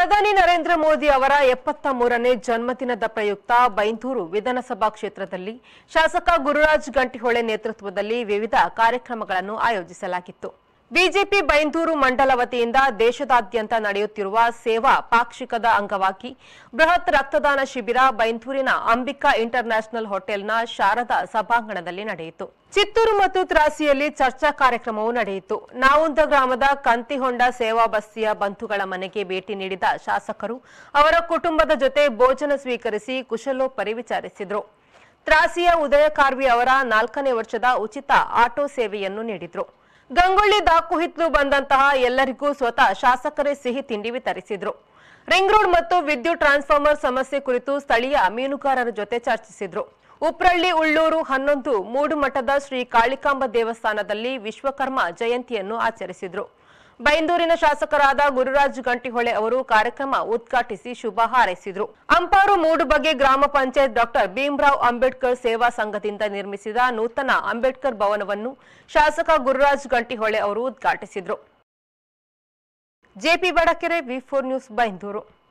ಪ್ರಧಾನಿ ನರೇಂದ್ರ ಮೋದಿ ಅವರ ಎಪ್ಪತ್ತ ಮೂರನೇ ಜನ್ಮದಿನದ ಪ್ರಯುಕ್ತ ಬೈಂದೂರು ವಿಧಾನಸಭಾ ಕ್ಷೇತ್ರದಲ್ಲಿ ಶಾಸಕ ಗುರುರಾಜ್ ಗಂಟಿಹೊಳೆ ನೇತೃತ್ವದಲ್ಲಿ ವಿವಿಧ ಕಾರ್ಯಕ್ರಮಗಳನ್ನು ಆಯೋಜಿಸಲಾಗಿತ್ತು ಬಿಜೆಪಿ ಬೈಂದೂರು ಮಂಡಲ ವತಿಯಿಂದ ದೇಶದಾದ್ಯಂತ ನಡೆಯುತ್ತಿರುವ ಸೇವಾ ಪಾಕ್ಷಿಕದ ಅಂಗವಾಗಿ ಬೃಹತ್ ರಕ್ತದಾನ ಶಿಬಿರ ಬೈಂದೂರಿನ ಅಂಬಿಕಾ ಇಂಟರ್ನ್ಯಾಷನಲ್ ಹೋಟೆಲ್ನ ಶಾರದಾ ಸಭಾಂಗಣದಲ್ಲಿ ನಡೆಯಿತು ಚಿತ್ತೂರು ಮತ್ತು ತ್ರಾಸಿಯಲ್ಲಿ ಚರ್ಚಾ ಕಾರ್ಯಕ್ರಮವು ನಡೆಯಿತು ನಾವುಂದ ಗ್ರಾಮದ ಕಂತಿಹೊಂಡ ಸೇವಾ ಬಸ್ತಿಯ ಬಂಧುಗಳ ಮನೆಗೆ ಭೇಟಿ ನೀಡಿದ ಶಾಸಕರು ಅವರ ಕುಟುಂಬದ ಜೊತೆ ಭೋಜನ ಸ್ವೀಕರಿಸಿ ಕುಶಲೋಪರಿ ವಿಚಾರಿಸಿದರು ತ್ರಾಸಿಯ ಉದಯ ಕಾರ್ವಿ ಅವರ ನಾಲ್ಕನೇ ವರ್ಷದ ಉಚಿತ ಆಟೋ ಸೇವೆಯನ್ನು ನೀಡಿದ್ರು ಗಂಗೊಳ್ಳಿ ದಾಕುಹಿತ್ಲು ಬಂದಂತಹ ಎಲ್ಲರಿಗೂ ಸ್ವತಃ ಶಾಸಕರೇ ಸಿಹಿ ತಿಂಡಿ ವಿತರಿಸಿದ್ರು ರಿಂಗ್ ರೋಡ್ ಮತ್ತು ವಿದ್ಯುತ್ ಟ್ರಾನ್ಸ್ಫಾರ್ಮರ್ ಸಮಸ್ಯೆ ಕುರಿತು ಸ್ಥಳೀಯ ಮೀನುಗಾರರ ಜೊತೆ ಚರ್ಚಿಸಿದ್ರು ಉಪ್ರಳ್ಳಿ ಉಳ್ಳೂರು ಹನ್ನೊಂದು ಮೂಡುಮಠದ ಶ್ರೀ ಕಾಳಿಕಾಂಬ ದೇವಸ್ಥಾನದಲ್ಲಿ ವಿಶ್ವಕರ್ಮ ಜಯಂತಿಯನ್ನು ಆಚರಿಸಿದ್ರು ಬೈಂದೂರಿನ ಶಾಸಕರಾದ ಗುರುರಾಜ್ ಗಂಟಿಹೊಳೆ ಅವರು ಕಾರ್ಯಕ್ರಮ ಉದ್ಘಾಟಿಸಿ ಶುಭ ಹಾರೈಸಿದ್ರು ಅಂಪಾರು ಮೂಡುಬಗೆ ಗ್ರಾಮ ಪಂಚಾಯತ್ ಡಾಕ್ಟರ್ ಭೀಮ್ರಾವ್ ಅಂಬೇಡ್ಕರ್ ಸೇವಾ ಸಂಘದಿಂದ ನಿರ್ಮಿಸಿದ ನೂತನ ಅಂಬೇಡ್ಕರ್ ಭವನವನ್ನು ಶಾಸಕ ಗುರುರಾಜ್ ಗಂಟಿಹೊಳೆ ಅವರು ಉದ್ಘಾಟಿಸಿದ್ರು JP Badakere V four news Byndoor